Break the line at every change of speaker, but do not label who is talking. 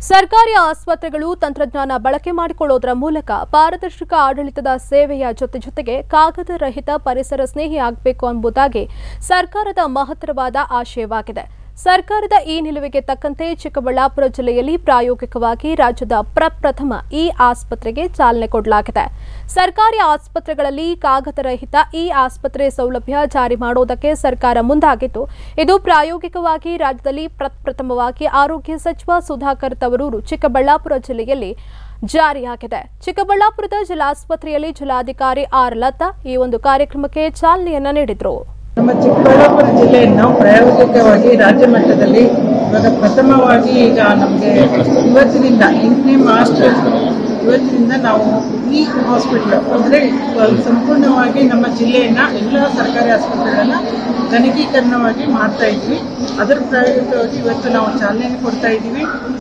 ಸರ್ಕಾರಿ ಆಸ್ಪತ್ರೆಗಳು ತಂತ್ರಜ್ಞಾನ ಬಳಕೆ ಮಾಡಿಕೊಳ್ಳೋದರ ಮೂಲಕ ಪಾರದರ್ಶಕ ಆಡಳಿತದ ಸೇವೆಯ ಜೊತೆ ಜೊತೆಗೆ ಕಾಗದ ರಹಿತ ಪರಿಸರ ಸ್ನೇಹಿ ಆಗಬೇಕು ಎಂಬುದಾಗಿ ಸರ್ಕಾರದ ಮಹತ್ತರವಾದ ಆಶಯವಾಗಿದೆ ಸರ್ಕಾರದ ಈ ನಿಲುವಿಗೆ ತಕ್ಕಂತೆ ಚಿಕ್ಕಬಳ್ಳಾಪುರ ಜಿಲ್ಲೆಯಲ್ಲಿ ಪ್ರಾಯೋಗಿಕವಾಗಿ ರಾಜ್ಯದ ಪ್ರಪ್ರಥಮ ಈ ಆಸ್ಪತ್ರೆಗೆ ಚಾಲನೆ ಕೊಡಲಾಗಿದೆ ಸರ್ಕಾರಿ ಆಸ್ಪತ್ರೆಗಳಲ್ಲಿ ಕಾಗದ ರಹಿತ ಈ ಆಸ್ಪತ್ರೆ ಸೌಲಭ್ಯ ಜಾರಿ ಮಾಡುವುದಕ್ಕೆ ಸರ್ಕಾರ ಮುಂದಾಗಿದ್ದು ಇದು ಪ್ರಾಯೋಗಿಕವಾಗಿ ರಾಜ್ಯದಲ್ಲಿ ಪ್ರಪ್ರಥಮವಾಗಿ ಆರೋಗ್ಯ ಸಚಿವ ಸುಧಾಕರ್ ತವರೂರು ಚಿಕ್ಕಬಳ್ಳಾಪುರ ಜಿಲ್ಲೆಯಲ್ಲಿ ಜಾರಿಯಾಗಿದೆ ಚಿಕ್ಕಬಳ್ಳಾಪುರದ ಜಿಲ್ಲಾಸ್ಪತ್ರೆಯಲ್ಲಿ ಜಿಲ್ಲಾಧಿಕಾರಿ ಆರ್ ಲತಾ ಈ ಒಂದು ಕಾರ್ಯಕ್ರಮಕ್ಕೆ ಚಾಲನೆಯನ್ನ ನೀಡಿದರು
ನಮ್ಮ ಚಿಕ್ಕಬಳ್ಳಾಪುರ ಜಿಲ್ಲೆಯನ್ನು ಪ್ರಾಯೋಗಿಕವಾಗಿ ರಾಜ್ಯ ಮಟ್ಟದಲ್ಲಿ ಇವಾಗ ಪ್ರಥಮವಾಗಿ ಈಗ ನಮಗೆ ಇವತ್ತಿನಿಂದ ಎಂಟನೇ ಮಾರ್ಚ್ ಇವತ್ತಿನಿಂದ ನಾವು ಈ ಹಾಸ್ಪಿಟ್ಲ್ ಅಂದರೆ ಸಂಪೂರ್ಣವಾಗಿ ನಮ್ಮ ಜಿಲ್ಲೆಯನ್ನು ಎಲ್ಲ ಸರ್ಕಾರಿ ಆಸ್ಪತ್ರೆಗಳನ್ನು ಗಣಕೀಕರಣವಾಗಿ ಮಾಡ್ತಾ ಇದ್ವಿ ಅದರ ಪ್ರಾಯೋಗಿಕವಾಗಿ ಇವತ್ತು ನಾವು ಚಾಲನೆ ಕೊಡ್ತಾ ಇದ್ದೀವಿ